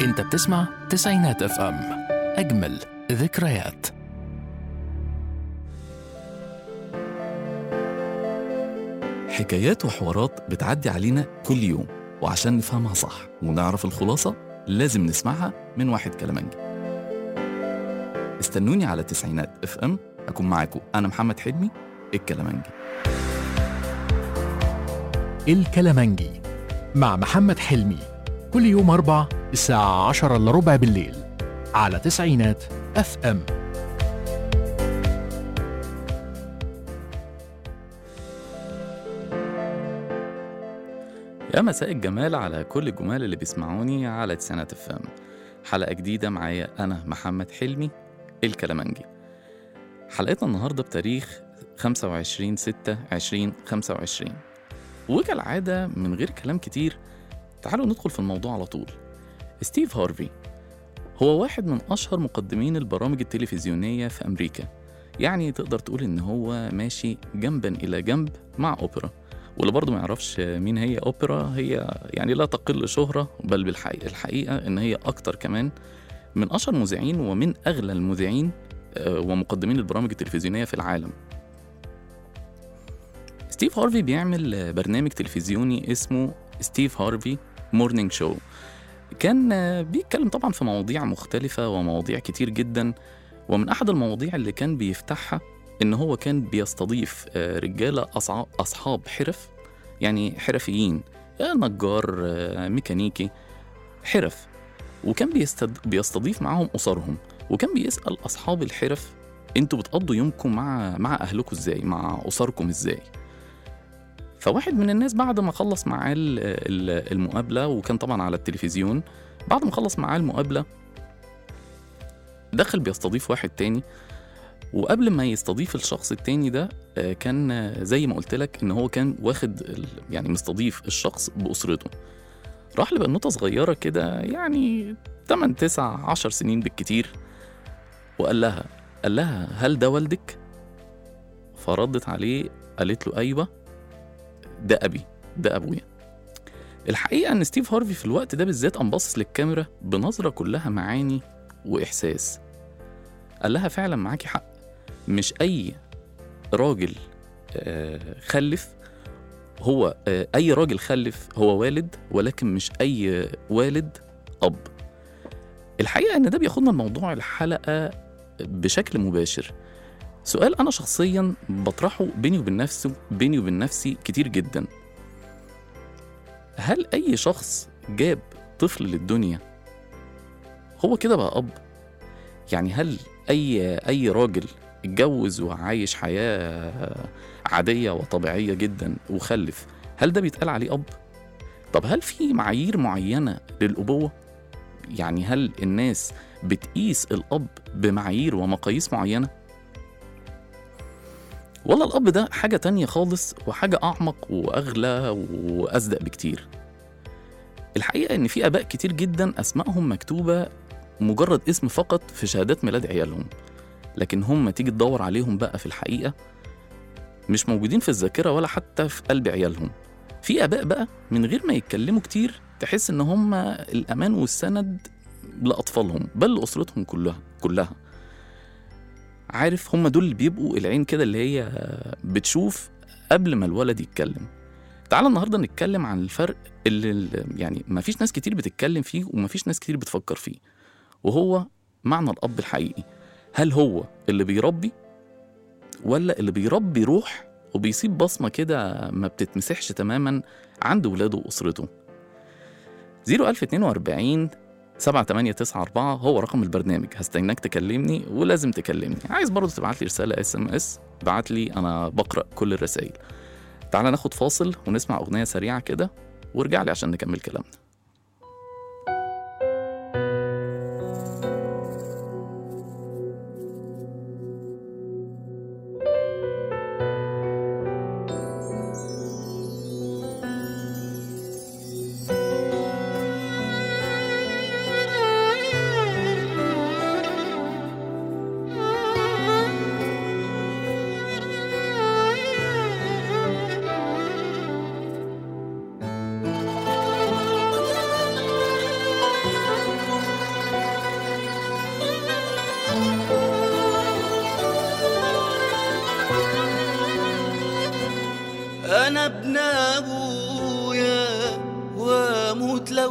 انت بتسمع تسعينات اف ام اجمل ذكريات حكايات وحوارات بتعدي علينا كل يوم وعشان نفهمها صح ونعرف الخلاصة لازم نسمعها من واحد كلامنجي استنوني على تسعينات اف ام أكون معاكم أنا محمد حلمي الكلامنجي الكلامنجي مع محمد حلمي كل يوم أربع الساعة عشرة إلا ربع بالليل على تسعينات اف ام يا مساء الجمال على كل الجمال اللي بيسمعوني على تسعينات اف ام حلقة جديدة معايا أنا محمد حلمي الكلامنجي حلقتنا النهاردة بتاريخ 25 6 2025 وكالعادة من غير كلام كتير تعالوا ندخل في الموضوع على طول ستيف هارفي هو واحد من أشهر مقدمين البرامج التلفزيونية في أمريكا يعني تقدر تقول إن هو ماشي جنبا إلى جنب مع أوبرا واللي برضه ما يعرفش مين هي أوبرا هي يعني لا تقل شهرة بل بالحقيقة الحقيقة إن هي أكتر كمان من أشهر مذيعين ومن أغلى المذيعين آه، ومقدمين البرامج التلفزيونية في العالم ستيف هارفي بيعمل آه، برنامج تلفزيوني اسمه ستيف هارفي مورنينج شو كان آه، بيتكلم طبعا في مواضيع مختلفة ومواضيع كتير جدا ومن أحد المواضيع اللي كان بيفتحها إن هو كان بيستضيف آه، رجالة أصع- أصحاب حرف يعني حرفيين آه، نجار آه، ميكانيكي حرف وكان بيستد... بيستضيف معاهم أسرهم وكان بيسأل أصحاب الحرف انتوا بتقضوا يومكم مع مع أهلكم ازاي مع أسركم ازاي فواحد من الناس بعد ما خلص معاه ال- ال- المقابلة وكان طبعا على التلفزيون بعد ما خلص معاه المقابلة دخل بيستضيف واحد تاني وقبل ما يستضيف الشخص التاني ده آه، كان آه، زي ما قلت لك ان هو كان واخد ال- يعني مستضيف الشخص بأسرته راح لبنوتة صغيرة كده يعني 8 9 10 سنين بالكتير وقال لها قال لها هل ده والدك؟ فردت عليه قالت له ايوه ده ابي ده ابويا الحقيقه ان ستيف هارفي في الوقت ده بالذات قام باصص للكاميرا بنظره كلها معاني واحساس قال لها فعلا معاكي حق مش اي راجل آه، خلف هو آه، اي راجل خلف هو والد ولكن مش اي والد اب الحقيقه ان ده بياخدنا لموضوع الحلقه بشكل مباشر سؤال انا شخصيا بطرحه بيني وبين نفسي بيني وبين نفسي كتير جدا هل اي شخص جاب طفل للدنيا هو كده بقى اب يعني هل اي اي راجل اتجوز وعايش حياه عاديه وطبيعيه جدا وخلف هل ده بيتقال عليه اب طب هل في معايير معينه للابوه يعني هل الناس بتقيس الاب بمعايير ومقاييس معينه والله الأب ده حاجة تانية خالص وحاجة أعمق وأغلى وأصدق بكتير الحقيقة إن في آباء كتير جدا أسمائهم مكتوبة مجرد اسم فقط في شهادات ميلاد عيالهم لكن هم تيجي تدور عليهم بقى في الحقيقة مش موجودين في الذاكرة ولا حتى في قلب عيالهم في آباء بقى من غير ما يتكلموا كتير تحس إن هم الأمان والسند لأطفالهم بل لأسرتهم كلها كلها عارف هم دول اللي بيبقوا العين كده اللي هي بتشوف قبل ما الولد يتكلم تعال النهارده نتكلم عن الفرق اللي اللي- يعني ما فيش ناس كتير بتتكلم فيه وما فيش ناس كتير بتفكر فيه وهو معنى الأب الحقيقي هل هو اللي بيربي ولا اللي بيربي روح وبيسيب بصمة كده ما بتتمسحش تماما عند ولاده وأسرته 01042 7894 هو رقم البرنامج هستناك تكلمني ولازم تكلمني عايز برضه تبعت لي رسالة اس ام اس بعت لي انا بقرأ كل الرسائل تعال ناخد فاصل ونسمع اغنية سريعة كده وارجع لي عشان نكمل كلامنا Thank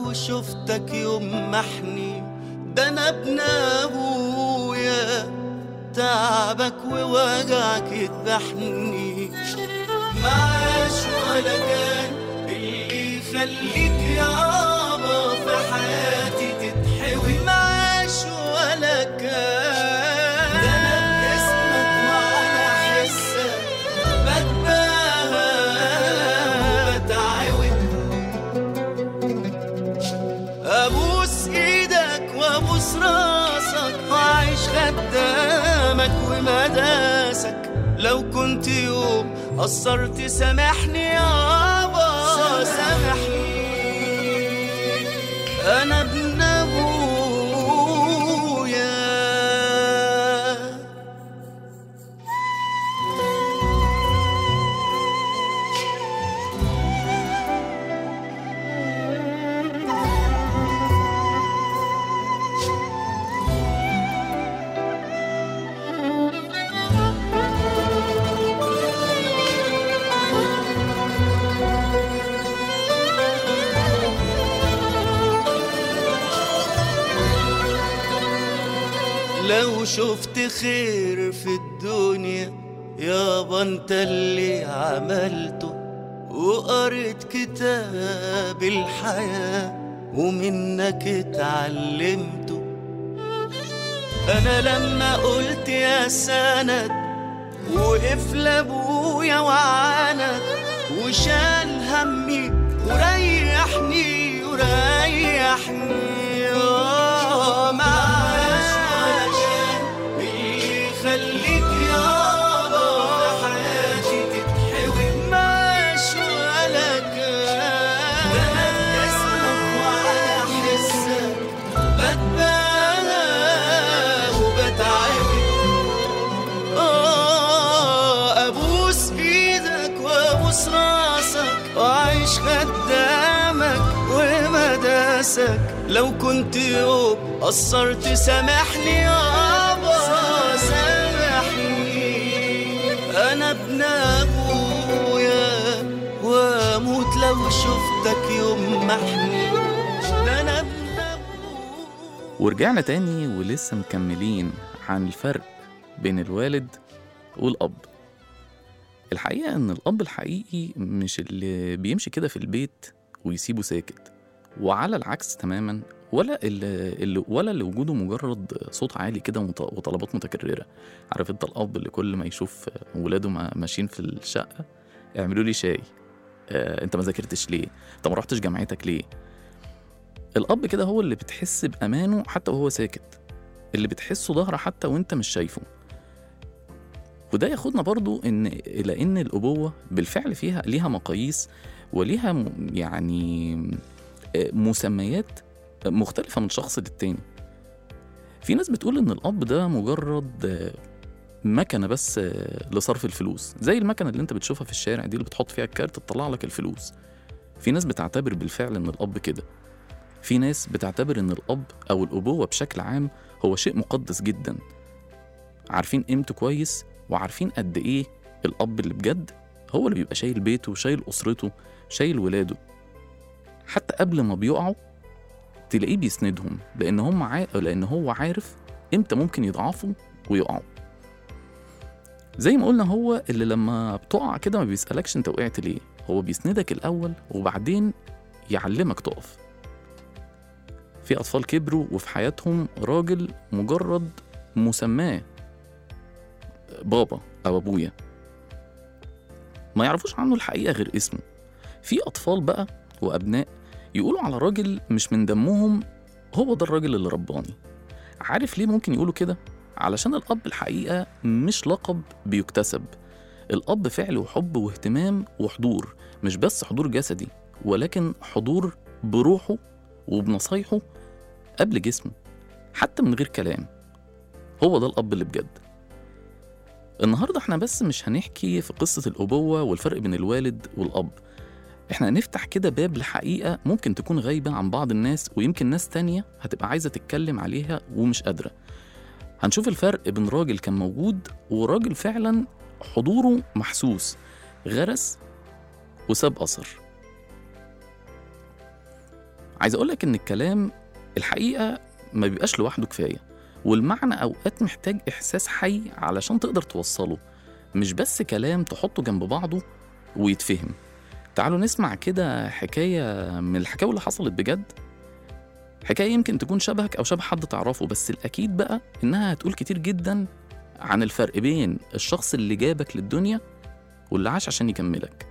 لو شفتك يوم محني ده انا ابن ابويا تعبك ووجعك يذبحني معاش ولا كان اللي يخليك يابا في حياتي تتحوي معاش ولا كان ده انا باسمك وعلى حسك بتباهى وبتعود ابوس ايدك وابوس راسك واعيش خدامك ومداسك لو كنت يوم قصرت سامحني يابا سامحني انا ابن ابويا لو شفت خير في الدنيا يابا انت اللي عملته وقريت كتاب الحياة ومنك اتعلمته انا لما قلت يا سند وقف لابويا وعاند وشال همي وريحني وريحني آه، معاش علشان اللي يخليك يابا في حياتي تتحوي معاش ولا كان ده انا اسمك وعلى حسك بتباهى وبتعب آه، ابوس ايدك وابوس راسك واعيش خدامك ومداسك لو كنت يوم قصرت سامحني يابا سامحني انا ابن ابويا واموت لو شفتك يوم محني ده انا ابن ابويا ورجعنا تاني ولسه مكملين عن الفرق بين الوالد والأب الحقيقة إن الأب الحقيقي مش اللي بيمشي كده في البيت ويسيبه ساكت وعلى العكس تماما ولا اللي اللي- ولا اللي وجوده مجرد صوت عالي كده وط- وطلبات متكررة عارف انت الأب اللي كل ما يشوف ولاده ما- ماشيين في الشقة اعملوا لي شاي آه، انت ما ذاكرتش ليه انت ما رحتش جامعتك ليه الأب كده هو اللي بتحس بأمانه حتى وهو ساكت اللي بتحسه ظهره حتى وانت مش شايفه وده ياخدنا برضو ان الى ان الابوه بالفعل فيها ليها مقاييس وليها م- يعني آه، مسميات مختلفه من شخص للتاني في ناس بتقول ان الاب ده مجرد آه، مكنه بس آه، لصرف الفلوس زي المكنه اللي انت بتشوفها في الشارع دي اللي بتحط فيها الكارت تطلع لك الفلوس في ناس بتعتبر بالفعل ان الاب كده في ناس بتعتبر ان الاب او الابوه بشكل عام هو شيء مقدس جدا عارفين قيمته كويس وعارفين قد ايه الاب اللي بجد هو اللي بيبقى شايل بيته شايل اسرته شايل ولاده حتى قبل ما بيقعوا تلاقيه بيسندهم لان هم عا... لان هو عارف امتى ممكن يضعفوا ويقعوا زي ما قلنا هو اللي لما بتقع كده ما بيسألكش انت وقعت ليه هو بيسندك الأول وبعدين يعلمك تقف في أطفال كبروا وفي حياتهم راجل مجرد مسماه بابا أو أبويا ما يعرفوش عنه الحقيقة غير اسمه في أطفال بقى وأبناء يقولوا على راجل مش من دمهم هو ده الراجل اللي رباني عارف ليه ممكن يقولوا كده؟ علشان الأب الحقيقة مش لقب بيكتسب الأب فعل وحب واهتمام وحضور مش بس حضور جسدي ولكن حضور بروحه وبنصايحه قبل جسمه حتى من غير كلام هو ده الأب اللي بجد النهاردة احنا بس مش هنحكي في قصة الأبوة والفرق بين الوالد والأب احنا هنفتح كده باب لحقيقة ممكن تكون غايبة عن بعض الناس ويمكن ناس تانية هتبقى عايزة تتكلم عليها ومش قادرة هنشوف الفرق بين راجل كان موجود وراجل فعلا حضوره محسوس غرس وساب أثر عايز اقولك ان الكلام الحقيقه ما بيبقاش لوحده كفايه والمعنى اوقات محتاج احساس حي علشان تقدر توصله مش بس كلام تحطه جنب بعضه ويتفهم تعالوا نسمع كده حكايه من الحكاوي اللي حصلت بجد حكايه يمكن تكون شبهك او شبه حد تعرفه بس الاكيد بقى انها هتقول كتير جدا عن الفرق بين الشخص اللي جابك للدنيا واللي عاش عشان يكملك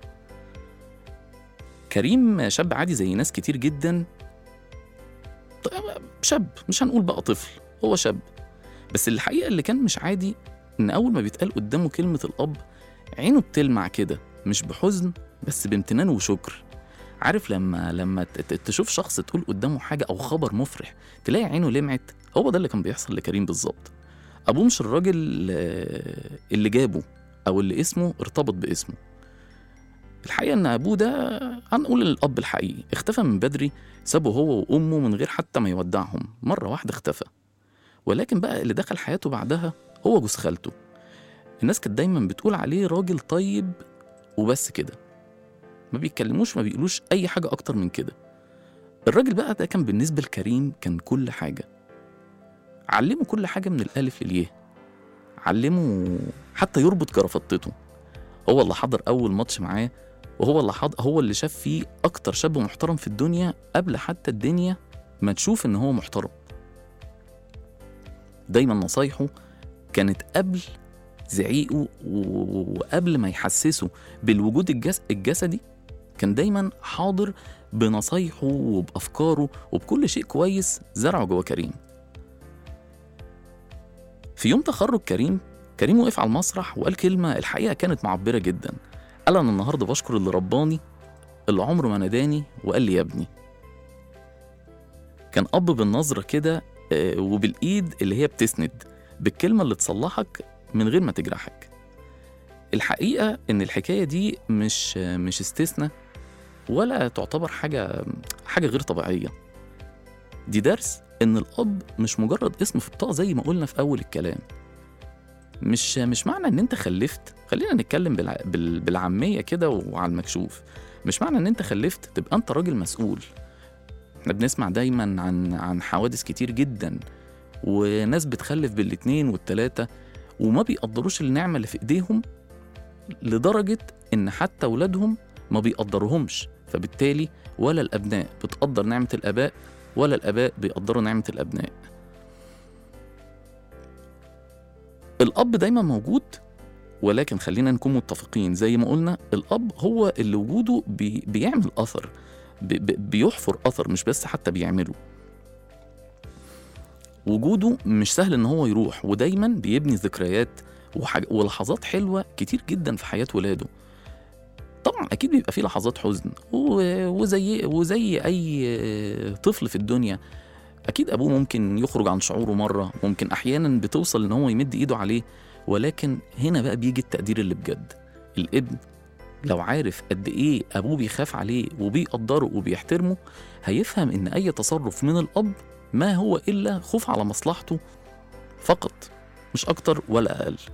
كريم شاب عادي زي ناس كتير جدا طيب شاب مش هنقول بقى طفل هو شاب بس الحقيقة اللي كان مش عادي إن أول ما بيتقال قدامه كلمة الأب عينه بتلمع كده مش بحزن بس بامتنان وشكر عارف لما لما ت- ت- تشوف شخص تقول قدامه حاجة أو خبر مفرح تلاقي عينه لمعت هو ده اللي كان بيحصل لكريم بالظبط أبوه مش الراجل آه، اللي جابه أو اللي اسمه ارتبط باسمه الحقيقة إن أبوه ده هنقول الأب الحقيقي اختفى من بدري سابه هو وأمه من غير حتى ما يودعهم مرة واحدة اختفى ولكن بقى اللي دخل حياته بعدها هو جوز خالته الناس كانت دايما بتقول عليه راجل طيب وبس كده ما بيتكلموش ما بيقولوش أي حاجة أكتر من كده الراجل بقى ده كان بالنسبة لكريم كان كل حاجة علمه كل حاجة من الألف لليه علمه حتى يربط جرافطته هو اللي حضر أول ماتش معاه وهو اللي حض... هو اللي شاف فيه أكتر شاب محترم في الدنيا قبل حتى الدنيا ما تشوف إن هو محترم دايما نصايحه كانت قبل زعيقه و- وقبل ما يحسسه بالوجود الجس... الجسدي كان دايما حاضر بنصايحه وبأفكاره وبكل شيء كويس زرعه جوه كريم في يوم تخرج كريم كريم وقف على المسرح وقال كلمة الحقيقة كانت معبرة جدا قال أنا النهاردة بشكر اللي رباني اللي عمره ما ناداني وقال لي يا ابني كان أب بالنظرة كده آه، وبالإيد اللي هي بتسند بالكلمة اللي تصلحك من غير ما تجرحك الحقيقة إن الحكاية دي مش آه، مش استثناء ولا تعتبر حاجة حاجة غير طبيعية دي درس إن الأب مش مجرد اسم في بطاقة زي ما قلنا في أول الكلام مش مش معنى ان انت خلفت خلينا نتكلم بالع... بال... بالعاميه كده وعلى المكشوف مش معنى ان انت خلفت تبقى انت راجل مسؤول احنا بنسمع دايما عن عن حوادث كتير جدا وناس بتخلف بالاتنين والتلاته وما بيقدروش النعمه اللي في ايديهم لدرجه ان حتى ولادهم ما بيقدروهمش فبالتالي ولا الابناء بتقدر نعمه الاباء ولا الاباء بيقدروا نعمه الابناء الأب دايما موجود ولكن خلينا نكون متفقين زي ما قلنا الأب هو اللي وجوده بي بيعمل أثر بي بي- بيحفر أثر مش بس حتى بيعمله وجوده مش سهل إن هو يروح ودايما بيبني ذكريات وحاج... ولحظات حلوة كتير جدا في حياة ولاده طبعا أكيد بيبقى فيه لحظات حزن و... وزي وزي أي طفل في الدنيا اكيد ابوه ممكن يخرج عن شعوره مره ممكن احيانا بتوصل ان هو يمد ايده عليه ولكن هنا بقى بيجي التقدير اللي بجد الابن لو عارف قد ايه ابوه بيخاف عليه وبيقدره وبيحترمه هيفهم ان اي تصرف من الاب ما هو الا خوف على مصلحته فقط مش اكتر ولا اقل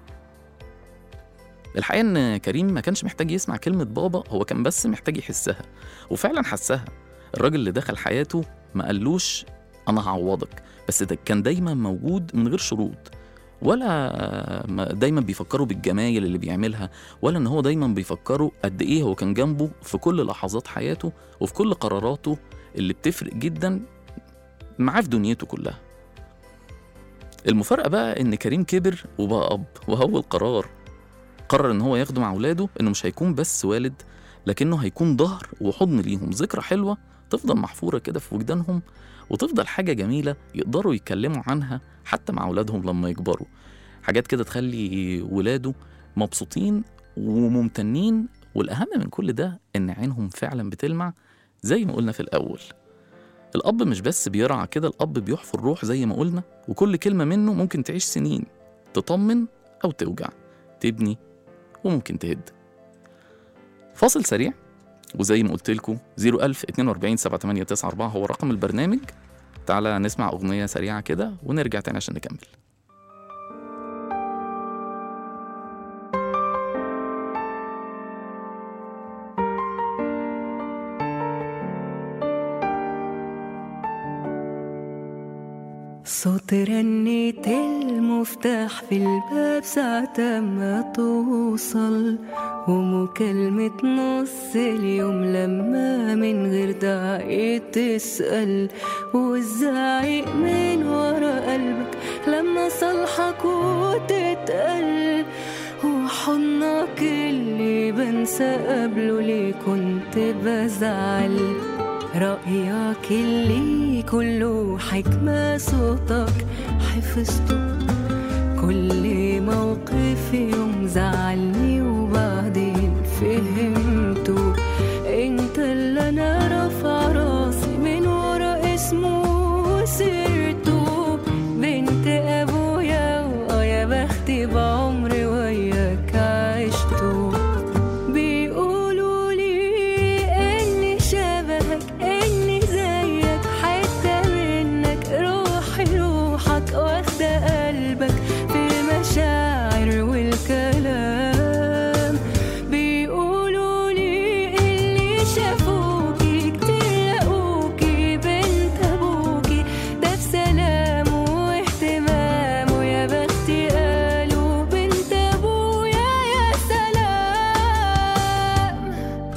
الحقيقه ان كريم ما كانش محتاج يسمع كلمه بابا هو كان بس محتاج يحسها وفعلا حسها الراجل اللي دخل حياته ما قالوش انا هعوضك بس ده كان دايما موجود من غير شروط ولا ما- دايما بيفكروا بالجمايل اللي بيعملها ولا ان هو دايما بيفكروا قد ايه هو كان جنبه في كل لحظات حياته وفي كل قراراته اللي بتفرق جدا معاه في دنيته كلها المفارقة بقى ان كريم كبر وبقى اب وهو القرار قرر ان هو ياخده مع اولاده انه مش هيكون بس والد لكنه هيكون ظهر وحضن ليهم ذكرى حلوة تفضل محفورة كده في وجدانهم وتفضل حاجة جميلة يقدروا يتكلموا عنها حتى مع أولادهم لما يكبروا حاجات كده تخلي ولاده مبسوطين وممتنين والأهم من كل ده إن عينهم فعلا بتلمع زي ما قلنا في الأول الأب مش بس بيرعى كده الأب بيحفر روح زي ما قلنا وكل كلمة منه ممكن تعيش سنين تطمن أو توجع تبني وممكن تهد فاصل سريع وزي ما قلت لكم 01000 42 7894 هو رقم البرنامج تعالى نسمع أغنية سريعة كده ونرجع تاني عشان نكمل صوت رنة المفتاح في الباب ساعة ما توصل ومكالمة نص اليوم لما من غير داعي تسأل والزعيق من ورا قلبك لما صالحك وتتقل وحضنك اللي بنسى قبله ليه كنت بزعل رأيك اللي كله حكمة صوتك حفظته كل موقف يوم زعلني وبعدين فهمته انت اللي انا رافع راسي من ورا اسمه وسيرته بنت ابويا ويا بختي بعمري وياك عشته بيقولوا لي اني شبهك اني زيك حتة منك روحي روحك واخدة قلبك في المشاعر والكلام بيقولوا لي اللي شافوكي كتير لقوكي بنت ابوكي ده بسلام واهتمام ويا بختي قالوا بنت ابويا يا سلام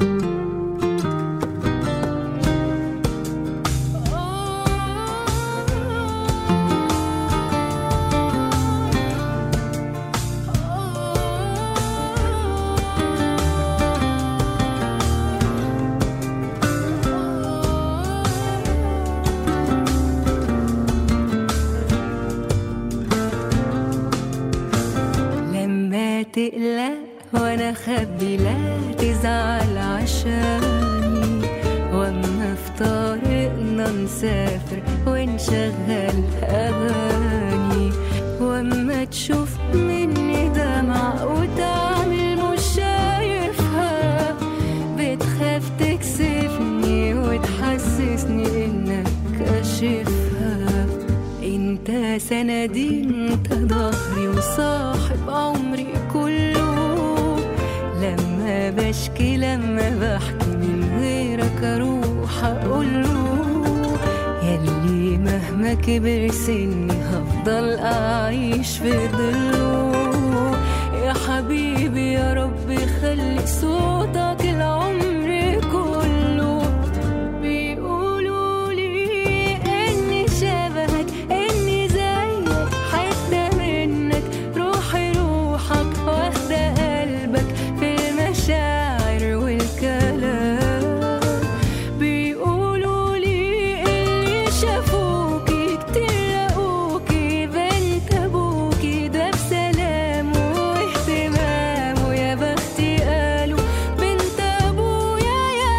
لما تقلق وانا خبي لا تزعل عشاني واما في طريقنا نسافر ونشغل اغاني واما تشوف مني دمع وتعمل مش شايفها بتخاف تكسفني وتحسسني انك كاشفها انت سندي انت ظهري وصاحب عمري كله لما بشكي لما بحكي من غيرك اروح اقوله يلي مهما كبر سني هفضل اعيش في ظله يا حبيبي يا رب خلي صوتك العمر كله بيقولوا لي اني شبهك اني زيك حتة منك روحي روحك واخدة قلبك في المشاعر والكلام بيقولوا لي اللي شافوكي كتير لقوكي بنت ابوكي ده بسلام واهتمام ويا بختي قالوا بنت ابويا يا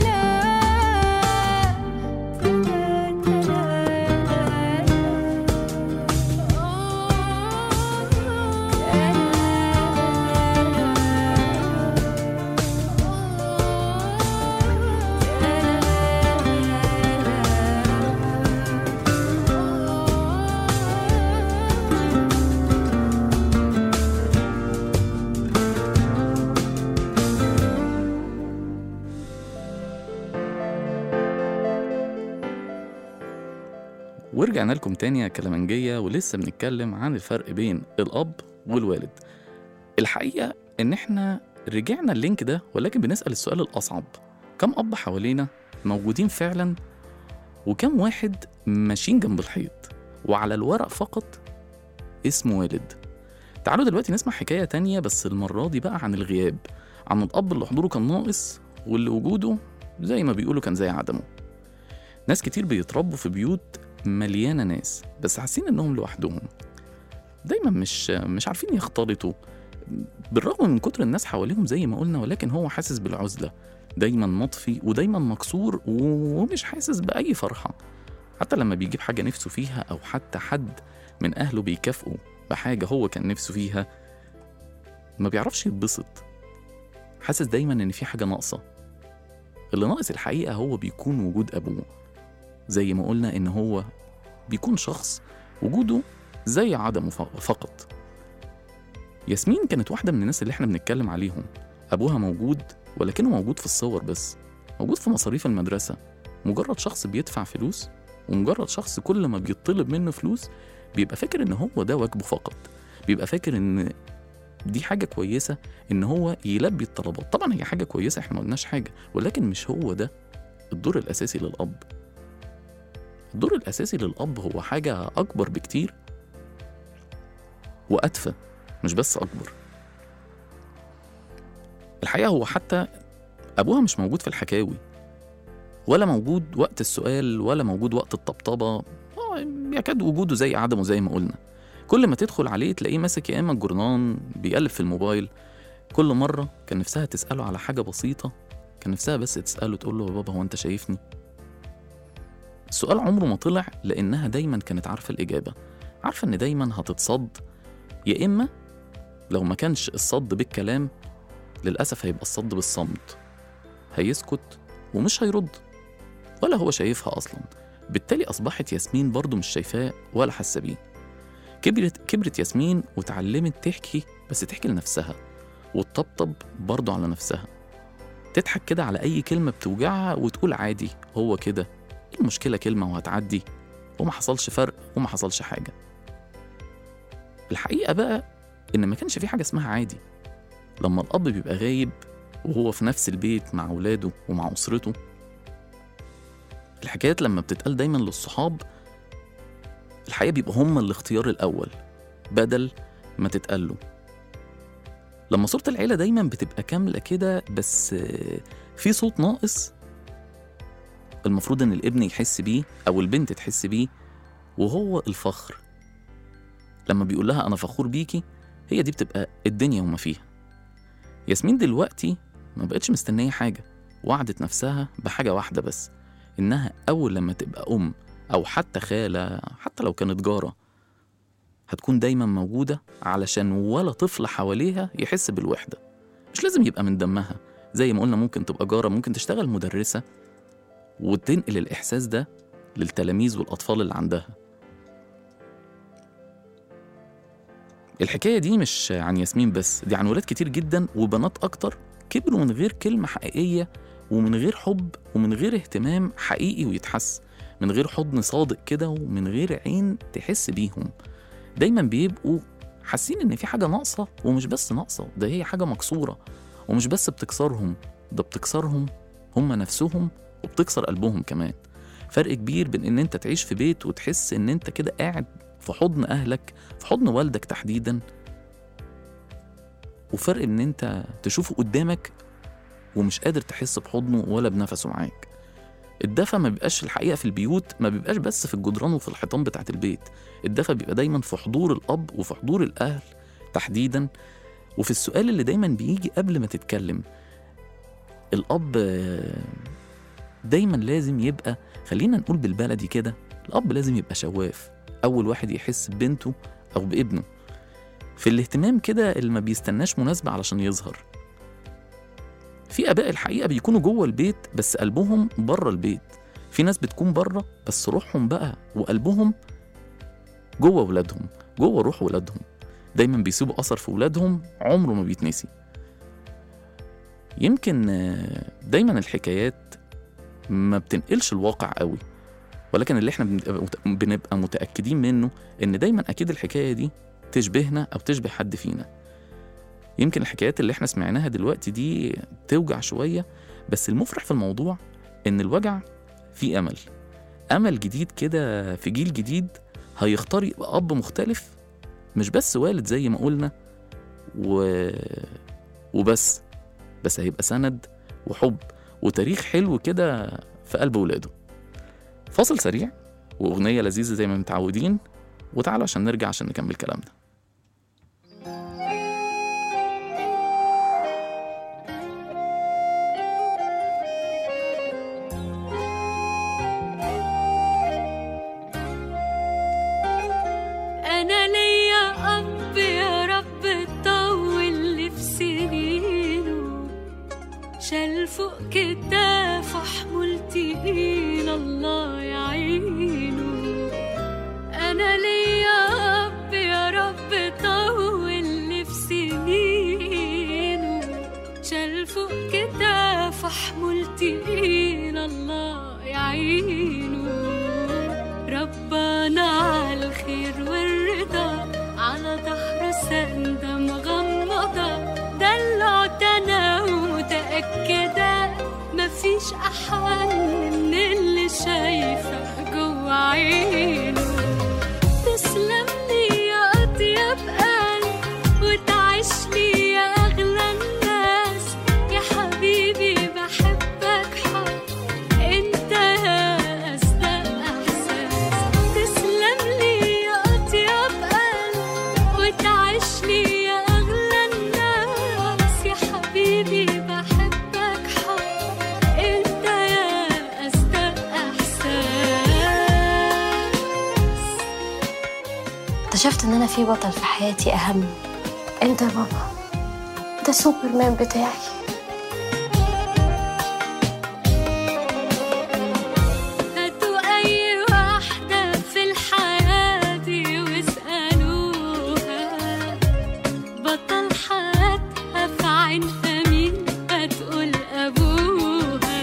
ورجعنا لكم تاني يا كلامنجية ولسه بنتكلم عن الفرق بين الأب والوالد الحقيقة إن إحنا رجعنا اللينك ده ولكن بنسأل السؤال الأصعب كم أب حوالينا موجودين فعلا وكم واحد ماشيين جنب الحيط وعلى الورق فقط اسمه والد تعالوا دلوقتي نسمع حكاية تانية بس المرة دي بقى عن الغياب عن الأب اللي حضوره كان ناقص واللي وجوده زي ما بيقولوا كان زي عدمه ناس كتير بيتربوا في بيوت مليانة ناس بس حاسين إنهم لوحدهم دايما مش مش عارفين يختلطوا بالرغم من كتر الناس حواليهم زي ما قلنا ولكن هو حاسس بالعزلة دايما مطفي ودايما مكسور ومش حاسس بأي فرحة حتى لما بيجيب حاجة نفسه فيها أو حتى حد من أهله بيكافئه بحاجة هو كان نفسه فيها ما بيعرفش يتبسط حاسس دايما إن في حاجة ناقصة اللي ناقص الحقيقة هو بيكون وجود أبوه زي ما قلنا إن هو بيكون شخص وجوده زي عدمه ف- فقط ياسمين كانت واحدة من الناس اللي احنا بنتكلم عليهم أبوها موجود ولكنه موجود في الصور بس موجود في مصاريف المدرسة مجرد شخص بيدفع فلوس ومجرد شخص كل ما بيطلب منه فلوس بيبقى فاكر ان هو ده واجبه فقط بيبقى فاكر ان دي حاجة كويسة ان هو يلبي الطلبات طبعا هي حاجة كويسة احنا ما قلناش حاجة ولكن مش هو ده الدور الاساسي للاب الدور الاساسي للاب هو حاجة اكبر بكتير وادفى مش بس اكبر الحقيقة هو حتى ابوها مش موجود في الحكاوي ولا موجود وقت السؤال ولا موجود وقت الطبطبة آه، يكاد وجوده زي عدمه زي ما قلنا كل ما تدخل عليه تلاقيه ماسك يا اما الجورنان بيقلب في الموبايل كل مرة كان نفسها تسأله على حاجة بسيطة كان نفسها بس تسأله تقول له يا بابا هو أنت شايفني؟ السؤال عمره ما طلع لأنها دايما كانت عارفة الإجابة عارفة إن دايما هتتصد يا إما لو ما كانش الصد بالكلام للأسف هيبقى الصد بالصمت هيسكت ومش هيرد ولا هو شايفها أصلا بالتالي أصبحت ياسمين برضه مش شايفاه ولا حاسة بيه كبرت كبرت ياسمين وتعلمت تحكي بس تحكي لنفسها وتطبطب برضه على نفسها تضحك كده على أي كلمة بتوجعها وتقول عادي هو كده إيه المشكلة كلمة وهتعدي وما حصلش فرق وما حصلش حاجة الحقيقة بقى إن ما كانش في حاجة اسمها عادي لما الأب بيبقى غايب وهو في نفس البيت مع ولاده ومع أسرته الحكايات لما بتتقال دايما للصحاب الحقيقة بيبقى هما الاختيار الأول بدل ما تتقال لما صورة العيلة دايما بتبقى كاملة كده بس آه، في صوت ناقص المفروض إن الابن يحس بيه أو البنت تحس بيه وهو الفخر لما بيقول لها أنا فخور بيكي هي دي بتبقى الدنيا وما فيها ياسمين دلوقتي ما بقتش مستنية حاجة وعدت نفسها بحاجة واحدة بس إنها أول لما تبقى أم أو حتى خالة حتى لو كانت جارة هتكون دايما موجودة علشان ولا طفل حواليها يحس بالوحدة مش لازم يبقى من دمها زي ما قلنا ممكن تبقى جارة ممكن تشتغل مدرسة وتنقل الإحساس ده للتلاميذ والأطفال اللي عندها الحكاية دي مش عن ياسمين بس دي عن ولاد كتير جدا وبنات أكتر كبروا من غير كلمة حقيقية ومن غير حب ومن غير اهتمام حقيقي ويتحس من غير حضن صادق كده ومن غير عين تحس بيهم دايما بيبقوا حاسين ان في حاجه ناقصه ومش بس ناقصه ده هي حاجه مكسوره ومش بس بتكسرهم ده بتكسرهم هم نفسهم وبتكسر قلبهم كمان فرق كبير بين ان انت تعيش في بيت وتحس ان انت كده قاعد في حضن اهلك في حضن والدك تحديدا وفرق ان انت تشوفه قدامك ومش قادر تحس بحضنه ولا بنفسه معاك الدفى ما بيبقاش الحقيقه في البيوت ما بيبقاش بس في الجدران وفي الحيطان بتاعت البيت الدفى بيبقى دايما في حضور الاب وفي حضور الاهل تحديدا وفي السؤال اللي دايما بيجي قبل ما تتكلم الاب آه، دايما لازم يبقى خلينا نقول بالبلدي كده الاب لازم يبقى شواف اول واحد يحس ببنته او بابنه في الاهتمام كده اللي ما بيستناش مناسبه علشان يظهر في اباء الحقيقه بيكونوا جوه البيت بس قلبهم بره البيت في ناس بتكون بره بس روحهم بقى وقلبهم جوه ولادهم جوه روح ولادهم دايما بيسيبوا اثر في ولادهم عمره ما بيتنسي يمكن آه، دايما الحكايات ما بتنقلش الواقع قوي ولكن اللي احنا بنبقى مت- بنبقى متاكدين منه ان دايما اكيد الحكايه دي تشبهنا او تشبه حد فينا يمكن الحكايات اللي احنا سمعناها دلوقتي دي توجع شويه بس المفرح في الموضوع ان الوجع فيه امل امل جديد كده في جيل جديد هيختار يبقى اب مختلف مش بس والد زي ما قلنا و... وبس بس هيبقى سند وحب وتاريخ حلو كده في قلب ولاده فاصل سريع واغنيه لذيذه زي ما متعودين وتعالوا عشان نرجع عشان نكمل كلامنا أنا ليا أب يا رب طول لي في سنينه شال فوق كتافه حمول تقيل الله يعينه أنا ليا أب يا رب طول لي في سنينه شال فوق كتافه حمول تقيل الله يعينه ربنا على الخير والرضا على ظهر سندة مغمضة دلعت أنا ومتأكدة مفيش أحن من اللي شايفة جوا عينه تسلم لي يا أطيب قلب وتعيش لي يا أغلى الناس يا حبيبي بحبك حب انت يا أصدق إحساس تسلم لي يا أطيب قلب وتعيش لي يا أغلى الناس يا حبيبي بحبك حب انت يا أصدق إحساس اكتشفت ان انا في بطل في حياتي اهم انت يا بابا ده سوبرمان بتاعي هاتوا أي واحدة في الحياة دي واسألوها بطل حياتها في عينها مين هتقول أبوها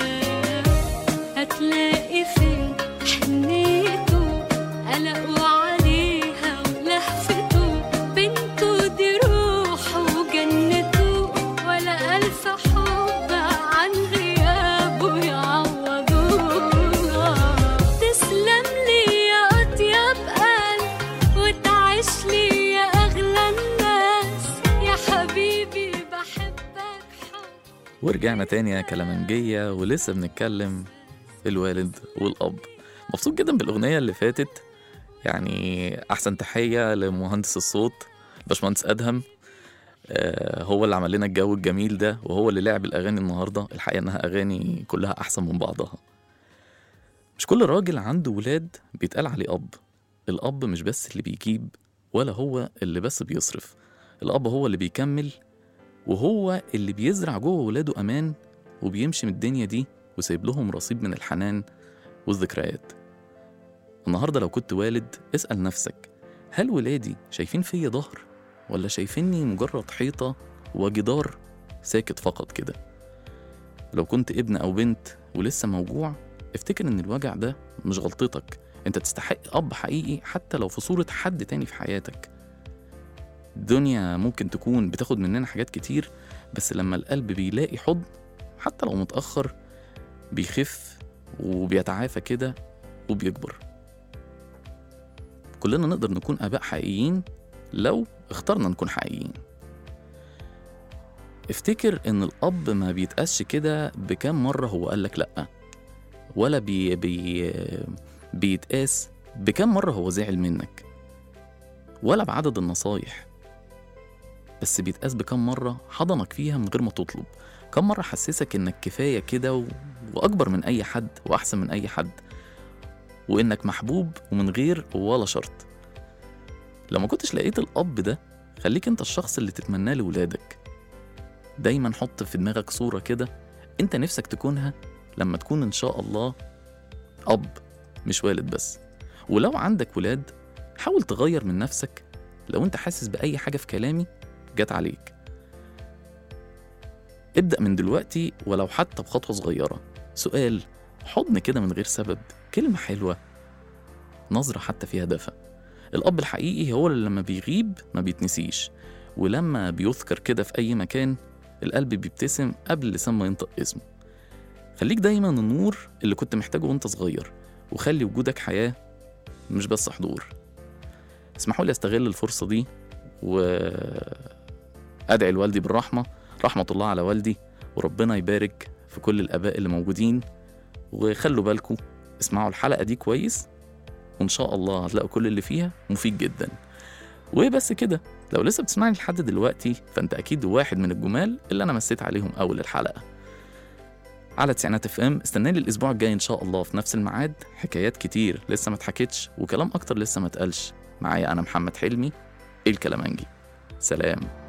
هتلاقي فين حنيته قلقوا عليها ولهفته بنته دي روحه وجنته ولا ألف حب عن غيابه يعوضوها تسلم لي يا أطيب قلب وتعيش لي يا أغلى الناس يا حبيبي بحبك حب ورجعنا تاني يا كلامنجية ولسه بنتكلم في الوالد والأب مبسوط جدا بالأغنية اللي فاتت يعني أحسن تحية لمهندس الصوت باشمهندس أدهم آه، هو اللي عمل لنا الجو الجميل ده وهو اللي لعب الأغاني النهاردة الحقيقة إنها أغاني كلها أحسن من بعضها مش كل راجل عنده ولاد بيتقال عليه أب الأب مش بس اللي بيجيب ولا هو اللي بس بيصرف الأب هو اللي بيكمل وهو اللي بيزرع جوه ولاده أمان وبيمشي من الدنيا دي وسايب لهم رصيد من الحنان والذكريات النهاردة لو كنت والد اسأل نفسك هل ولادي شايفين فيا ظهر ولا شايفيني مجرد حيطة وجدار ساكت فقط كده لو كنت ابن أو بنت ولسه موجوع افتكر إن الوجع ده مش غلطتك انت تستحق أب حقيقي حتى لو في صورة حد تاني في حياتك الدنيا ممكن تكون بتاخد مننا حاجات كتير بس لما القلب بيلاقي حضن حتى لو متأخر بيخف وبيتعافى كده وبيكبر كلنا نقدر نكون آباء حقيقيين لو اخترنا نكون حقيقيين افتكر ان الاب ما بيتقاسش كده بكام مره هو قالك لا ولا بي بي بيتقاس بكام مره هو زعل منك ولا بعدد النصايح بس بيتقاس بكام مرة حضنك فيها من غير ما تطلب كم مرة حسسك إنك كفاية كده و... وأكبر من أي حد وأحسن من أي حد وإنك محبوب ومن غير ولا شرط لو ما كنتش لقيت الأب ده خليك أنت الشخص اللي تتمناه لولادك دايما حط في دماغك صورة كده أنت نفسك تكونها لما تكون إن شاء الله أب مش والد بس ولو عندك ولاد حاول تغير من نفسك لو أنت حاسس بأي حاجة في كلامي جت عليك ابدأ من دلوقتي ولو حتى بخطوة صغيرة سؤال حضن كده من غير سبب كلمة حلوة نظرة حتى فيها دفى الأب الحقيقي هو اللي لما بيغيب ما بيتنسيش ولما بيذكر كده في أي مكان القلب بيبتسم قبل اللسان ما ينطق اسمه خليك دايما النور اللي كنت محتاجه وانت صغير وخلي وجودك حياة مش بس حضور اسمحوا لي استغل الفرصة دي وأدعي لوالدي بالرحمة رحمة الله على والدي وربنا يبارك في كل الآباء اللي موجودين وخلوا بالكم اسمعوا الحلقة دي كويس وإن شاء الله هتلاقوا كل اللي فيها مفيد جدا وبس كده لو لسه بتسمعني لحد دلوقتي فأنت أكيد واحد من الجمال اللي أنا مسيت عليهم أول الحلقة على تسعينات اف ام استناني الاسبوع الجاي ان شاء الله في نفس الميعاد حكايات كتير لسه ما اتحكتش وكلام اكتر لسه ما اتقالش معايا انا محمد حلمي الكلامنجي سلام